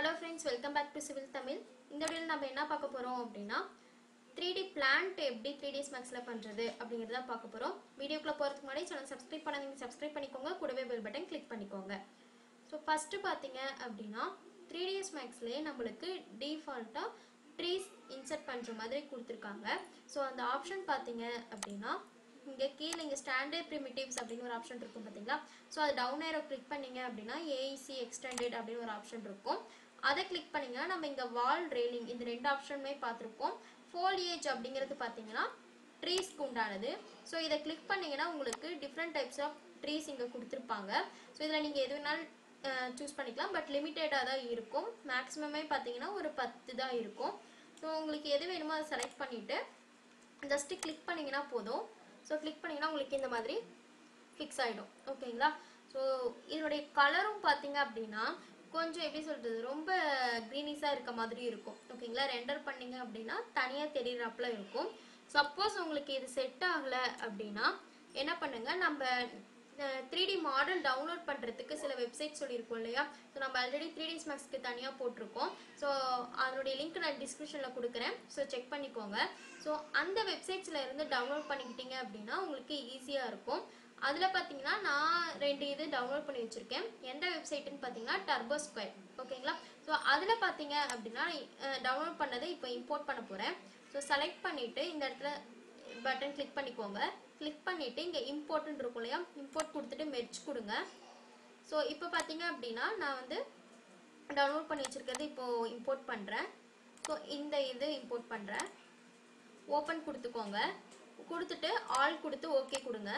hello friends welcome back to civil Tamil இந்த வீடியோவில் நம்ம என்ன பார்க்க போகிறோம் அப்படின்னா த்ரீ டி பிளான்ட் எப்படி த்ரீ டிஎஸ் மேக்ஸில் பண்ணுறது அப்படிங்கிறத பார்க்க போகிறோம் வீடியோக்குள்ளே போகிறதுக்கு முன்னாடி சேனல் சப்ஸ்கிரைப் பண்ணாதீங்க சப்ஸ்கிரைப் பண்ணிக்கோங்க கூடவே பெல் பட்டன் கிளிக் பண்ணிக்கோங்க ஸோ ஃபஸ்ட்டு பார்த்தீங்க அப்படின்னா த்ரீ டிஎஸ் மேக்ஸ்லேயே நம்மளுக்கு டிஃபால்ட்டாக ட்ரீஸ் இன்சர்ட் பண்ணுற மாதிரி கொடுத்துருக்காங்க ஸோ அந்த ஆப்ஷன் பார்த்தீங்க அப்படின்னா இங்கே கீழே இங்கே ஸ்டாண்டர்ட் ப்ரிமிட்டிவ்ஸ் அப்படின்னு ஒரு ஆப்ஷன் இருக்கும் பார்த்தீங்களா ஸோ அது டவுன் ஏரோ கிளிக் பண்ணீங்க அப்படின்னா ஏஇசி எக்ஸ்டெண்டட் அப்படின்னு ஒரு ஆப்ஷன் இருக்கும் அதை கிளிக் பண்ணீங்கன்னா நம்ம இங்கே வால் ரெயிலிங் இந்த ரெண்டு ஆப்ஷனுமே பார்த்துருப்போம் ஃபோலியேஜ் அப்படிங்கிறது பார்த்தீங்கன்னா ட்ரீஸ்க்கு உண்டானது ஸோ இதை கிளிக் பண்ணீங்கன்னா உங்களுக்கு டிஃப்ரெண்ட் டைப்ஸ் ஆஃப் ட்ரீஸ் இங்கே கொடுத்துருப்பாங்க ஸோ இதில் நீங்கள் எது வேணாலும் சூஸ் பண்ணிக்கலாம் பட் லிமிட்டடாக தான் இருக்கும் மேக்ஸிமமே பார்த்தீங்கன்னா ஒரு பத்து தான் இருக்கும் ஸோ உங்களுக்கு எது வேணுமோ அதை செலக்ட் பண்ணிவிட்டு ஜஸ்ட்டு கிளிக் பண்ணிங்கன்னா போதும் ஸோ கிளிக் பண்ணிங்கன்னா உங்களுக்கு இந்த மாதிரி ஃபிக்ஸ் ஆகிடும் ஓகேங்களா ஸோ இதனுடைய கலரும் பார்த்தீங்க அப்படின்னா கொஞ்சம் எப்படி சொல்கிறது ரொம்ப க்ரீனிஸாக இருக்க மாதிரி இருக்கும் ஓகேங்களா ரெண்டர் பண்ணீங்க அப்படின்னா தனியாக தெரியிறாப்புல இருக்கும் சப்போஸ் உங்களுக்கு இது செட் ஆகலை அப்படின்னா என்ன பண்ணுங்கள் நம்ம த்ரீ டி மாடல் டவுன்லோட் பண்ணுறதுக்கு சில வெப்சைட் சொல்லியிருக்கோம் இல்லையா ஸோ நம்ம ஆல்ரெடி த்ரீ டி மேக்ஸ்க்கு தனியாக போட்டிருக்கோம் ஸோ அதனுடைய லிங்க் நான் டிஸ்கிரிப்ஷனில் கொடுக்குறேன் ஸோ செக் பண்ணிக்கோங்க ஸோ அந்த வெப்சைட்ஸில் இருந்து டவுன்லோட் பண்ணிக்கிட்டீங்க அப்படின்னா உங்களுக்கு ஈஸியாக இருக்கும் அதில் பார்த்தீங்கன்னா நான் ரெண்டு இது டவுன்லோட் பண்ணி வச்சுருக்கேன் எந்த வெப்சைட்டுன்னு பார்த்தீங்கன்னா டர்போ ஸ்கொயர் ஓகேங்களா ஸோ அதில் பார்த்தீங்க அப்படின்னா டவுன்லோட் பண்ணதை இப்போ இம்போர்ட் பண்ண போகிறேன் ஸோ செலக்ட் பண்ணிவிட்டு இந்த இடத்துல பட்டன் கிளிக் பண்ணிக்கோங்க கிளிக் பண்ணிவிட்டு இங்கே இம்போர்ட்னு இருக்கும் இல்லையா இம்போர்ட் கொடுத்துட்டு மெர்ச் கொடுங்க ஸோ இப்போ பார்த்தீங்க அப்படின்னா நான் வந்து டவுன்லோட் பண்ணி வச்சுருக்கிறது இப்போது இம்போர்ட் பண்ணுறேன் ஸோ இந்த இது இம்போர்ட் பண்ணுறேன் ஓப்பன் கொடுத்துக்கோங்க கொடுத்துட்டு ஆல் கொடுத்து ஓகே கொடுங்க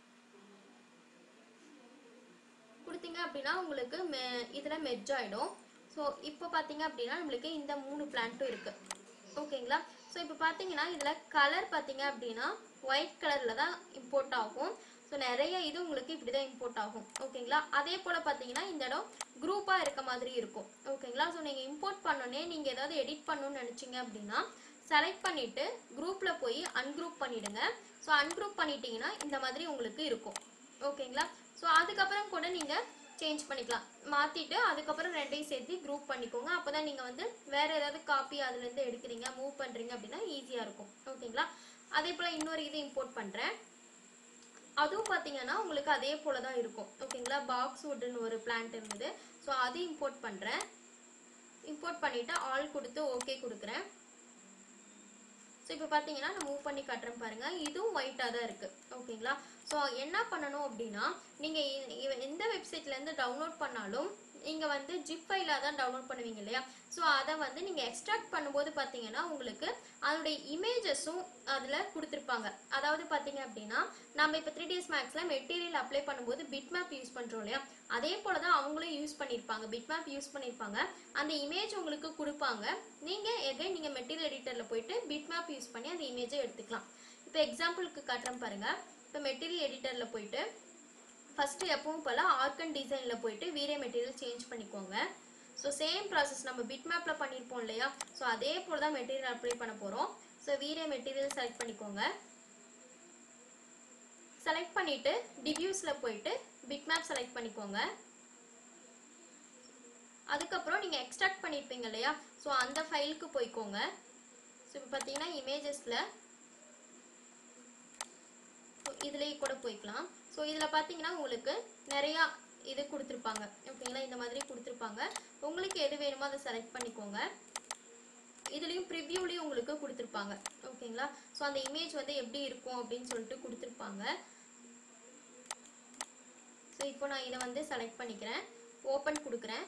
கொடுத்தீங்க அப்படின்னா உங்களுக்கு மெ இதில் மெர்ஜ் ஆகிடும் ஸோ இப்போ பார்த்தீங்க அப்படின்னா நம்மளுக்கு இந்த மூணு பிளான்ட்டும் இருக்குது ஓகேங்களா ஸோ இப்போ பார்த்தீங்கன்னா இதில் கலர் பார்த்தீங்க அப்படின்னா ஒயிட் கலரில் தான் இம்போர்ட் ஆகும் ஸோ நிறைய இது உங்களுக்கு இப்படி தான் இம்போர்ட் ஆகும் ஓகேங்களா அதே போல் பார்த்தீங்கன்னா இந்த இடம் குரூப்பாக இருக்க மாதிரி இருக்கும் ஓகேங்களா ஸோ நீங்கள் இம்போர்ட் பண்ணோன்னே நீங்கள் ஏதாவது எடிட் பண்ணணும்னு நினச்சிங்க அப்படின்னா செலக்ட் பண்ணிவிட்டு குரூப்பில் போய் அன்குரூப் பண்ணிவிடுங்க ஸோ அன்குரூப் பண்ணிட்டீங்கன்னா இந்த மாதிரி உங்களுக்கு இருக்கும் ஓகேங்களா ஸோ அதுக்கப்புறம் கூட நீங்கள் சேஞ்ச் பண்ணிக்கலாம் மாற்றிட்டு அதுக்கப்புறம் ரெண்டையும் சேர்த்து குரூப் பண்ணிக்கோங்க அப்போ தான் நீங்கள் வந்து வேறு ஏதாவது காப்பி அதுலேருந்து எடுக்கிறீங்க மூவ் பண்ணுறீங்க அப்படின்னா ஈஸியாக இருக்கும் ஓகேங்களா அதே போல் இன்னொரு இது இம்போர்ட் பண்ணுறேன் அதுவும் பார்த்தீங்கன்னா உங்களுக்கு அதே போல் தான் இருக்கும் ஓகேங்களா பாக்ஸ் வுட்டுன்னு ஒரு பிளான்ட் இருந்தது ஸோ அது இம்போர்ட் பண்ணுறேன் இம்போர்ட் பண்ணிவிட்டு ஆல் கொடுத்து ஓகே கொடுக்குறேன் ஸோ இப்போ பார்த்தீங்கன்னா நான் மூவ் பண்ணி காட்டுறேன் பாருங்கள் இதுவும் ஒயிட்டாக தான் இருக்குது ஓகேங்களா ஸோ என்ன பண்ணணும் அப்படின்னா நீங்கள் எந்த வெப்சைட்லேருந்து டவுன்லோட் பண்ணாலும் நீங்கள் வந்து ஜிப் ஃபைலாக தான் டவுன்லோட் பண்ணுவீங்க இல்லையா ஸோ அதை வந்து நீங்கள் எக்ஸ்ட்ராக்ட் பண்ணும்போது பார்த்தீங்கன்னா உங்களுக்கு அதனுடைய இமேஜஸும் அதில் கொடுத்துருப்பாங்க அதாவது பார்த்தீங்க அப்படின்னா நம்ம இப்போ த்ரீ டிஎஸ் மேக்ஸில் மெட்டீரியல் அப்ளை பண்ணும்போது பிட் மேப் யூஸ் பண்ணுறோம் இல்லையா அதே போல் தான் அவங்களும் யூஸ் பண்ணியிருப்பாங்க பிட் மேப் யூஸ் பண்ணியிருப்பாங்க அந்த இமேஜ் உங்களுக்கு கொடுப்பாங்க நீங்கள் எகைன் நீங்கள் மெட்டீரியல் எடிட்டரில் போயிட்டு பிட் மேப் யூஸ் பண்ணி அந்த இமேஜை எடுத்துக்கலாம் இப்போ எக்ஸாம்பிளுக்கு காட்டுறேன் பாருங்கள் இப்போ மெட்டீரியல் எடிட்டரில் போயிட்டு ஃபஸ்ட்டு எப்பவும் போல் ஆர்கன் டிசைனில் போயிட்டு வீரே மெட்டீரியல் சேஞ்ச் பண்ணிக்கோங்க ஸோ சேம் ப்ராசஸ் நம்ம பிட் மேப்பில் பண்ணியிருப்போம் இல்லையா ஸோ அதே போல் தான் மெட்டீரியல் அப்ளை பண்ண போகிறோம் ஸோ வீரே மெட்டீரியல் செலக்ட் பண்ணிக்கோங்க செலக்ட் பண்ணிவிட்டு டிவியூஸில் போயிட்டு பிட் மேப் செலக்ட் பண்ணிக்கோங்க அதுக்கப்புறம் நீங்கள் எக்ஸ்ட்ராக்ட் பண்ணியிருப்பீங்க இல்லையா ஸோ அந்த ஃபைலுக்கு போய்க்கோங்க ஸோ இப்போ பார்த்தீங்கன்னா இமேஜஸில் இதுலேயே கூட போய்க்கலாம் ஸோ இதில் பார்த்தீங்கன்னா உங்களுக்கு நிறையா இது கொடுத்துருப்பாங்க ஓகேங்களா இந்த மாதிரி கொடுத்துருப்பாங்க உங்களுக்கு எது வேணுமோ அதை செலக்ட் பண்ணிக்கோங்க இதுலேயும் ப்ரிவ்யூலேயும் உங்களுக்கு கொடுத்துருப்பாங்க ஓகேங்களா ஸோ அந்த இமேஜ் வந்து எப்படி இருக்கும் அப்படின்னு சொல்லிட்டு கொடுத்துருப்பாங்க ஸோ இப்போ நான் இதை வந்து செலக்ட் பண்ணிக்கிறேன் ஓப்பன் கொடுக்குறேன்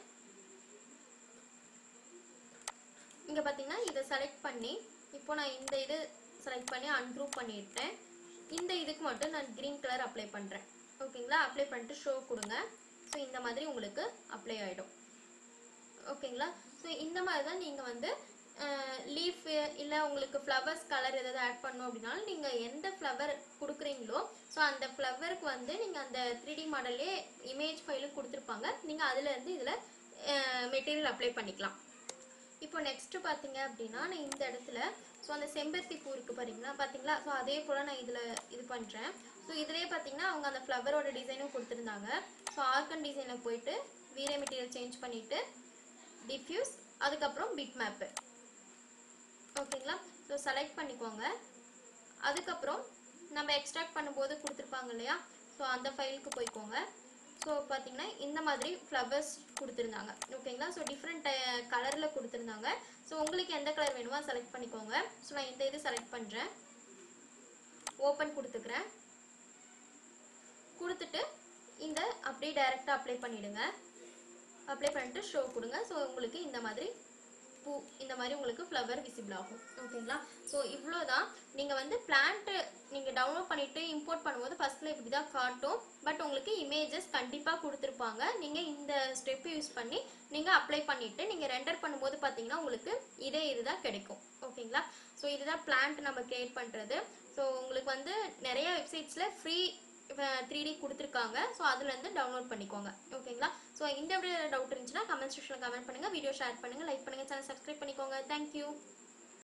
இங்கே பார்த்தீங்கன்னா இதை செலக்ட் பண்ணி இப்போ நான் இந்த இது செலக்ட் பண்ணி அன்குரூப் பண்ணிட்டேன் இந்த இதுக்கு மட்டும் நான் க்ரீன் கலர் அப்ளை பண்ணுறேன் ஓகேங்களா அப்ளை பண்ணிட்டு ஷோ கொடுங்க ஸோ இந்த மாதிரி உங்களுக்கு அப்ளை ஆகிடும் ஓகேங்களா ஸோ இந்த மாதிரி தான் நீங்கள் வந்து லீஃப் இல்லை உங்களுக்கு ஃப்ளவர்ஸ் கலர் ஏதாவது ஆட் பண்ணணும் அப்படின்னாலும் நீங்கள் எந்த ஃப்ளவர் கொடுக்குறீங்களோ ஸோ அந்த ஃப்ளவருக்கு வந்து நீங்கள் அந்த த்ரீ டி மாடல்லே இமேஜ் ஃபைலும் கொடுத்துருப்பாங்க நீங்கள் அதுலேருந்து இதில் மெட்டீரியல் அப்ளை பண்ணிக்கலாம் இப்போ நெக்ஸ்ட்டு பார்த்தீங்க அப்படின்னா நான் இந்த இடத்துல ஸோ அந்த செம்பருத்தி பூ இருக்குது பாருங்களா பார்த்தீங்களா ஸோ அதே போல் நான் இதில் இது பண்ணுறேன் ஸோ இதுலேயே பார்த்தீங்கன்னா அவங்க அந்த ஃப்ளவரோட டிசைனும் கொடுத்துருந்தாங்க ஸோ ஆர்கன் டிசைனில் போயிட்டு வீரே மெட்டீரியல் சேஞ்ச் பண்ணிவிட்டு டிஃப்யூஸ் அதுக்கப்புறம் பிட் மேப்பு ஓகேங்களா ஸோ செலக்ட் பண்ணிக்கோங்க அதுக்கப்புறம் நம்ம எக்ஸ்ட்ராக்ட் பண்ணும்போது கொடுத்துருப்பாங்க இல்லையா ஸோ அந்த ஃபைலுக்கு போய்க்கோங்க ஸோ பார்த்தீங்கன்னா இந்த மாதிரி ஃப்ளவர்ஸ் கொடுத்துருந்தாங்க ஓகேங்களா ஸோ டிஃப்ரெண்ட் கலரில் கொடுத்துருந்தாங்க ஸோ உங்களுக்கு எந்த கலர் வேணுமோ செலக்ட் பண்ணிக்கோங்க ஸோ நான் இந்த இது செலக்ட் பண்ணுறேன் ஓப்பன் கொடுத்துக்கிறேன் கொடுத்துட்டு இந்த அப்படியே டைரெக்டாக அப்ளை பண்ணிவிடுங்க அப்ளை பண்ணிட்டு ஷோ கொடுங்க ஸோ உங்களுக்கு இந்த மாதிரி பூ இந்த மாதிரி உங்களுக்கு ஃப்ளவர் விசிபிள் ஆகும் ஓகேங்களா ஸோ இவ்வளோ தான் நீங்கள் வந்து பிளான்ட்டு நீங்கள் டவுன்லோட் பண்ணிவிட்டு இம்போர்ட் பண்ணும்போது ஃபஸ்ட்டில் இப்படி தான் காட்டும் பட் உங்களுக்கு இமேஜஸ் கண்டிப்பாக கொடுத்துருப்பாங்க நீங்கள் இந்த ஸ்டெப் யூஸ் பண்ணி நீங்கள் அப்ளை பண்ணிவிட்டு நீங்கள் ரெண்டர் பண்ணும்போது பார்த்தீங்கன்னா உங்களுக்கு இதே இதுதான் கிடைக்கும் ஓகேங்களா ஸோ இதுதான் பிளான்ட் நம்ம கிரியேட் பண்ணுறது ஸோ உங்களுக்கு வந்து நிறைய வெப்சைட்ஸில் ஃப்ரீ த்ரீ டி கொடுத்துருக்காங்க ஸோ அதுலேருந்து டவுன்லோட் பண்ணிக்கோங்க ஓகேங்களா ஸோ இந்த வீடியோ டவுட் இருந்துச்சுன்னா கமெண்ட் செக்ஷனில் கமெண்ட் பண்ணுங்கள் வீடியோ ஷேர் பண்ணுங்கள் லைக் பண்ணுங்கள் சேனல் சப்ஸ்கிரைப் பண்ணிக்கோங்க தேங்க்யூ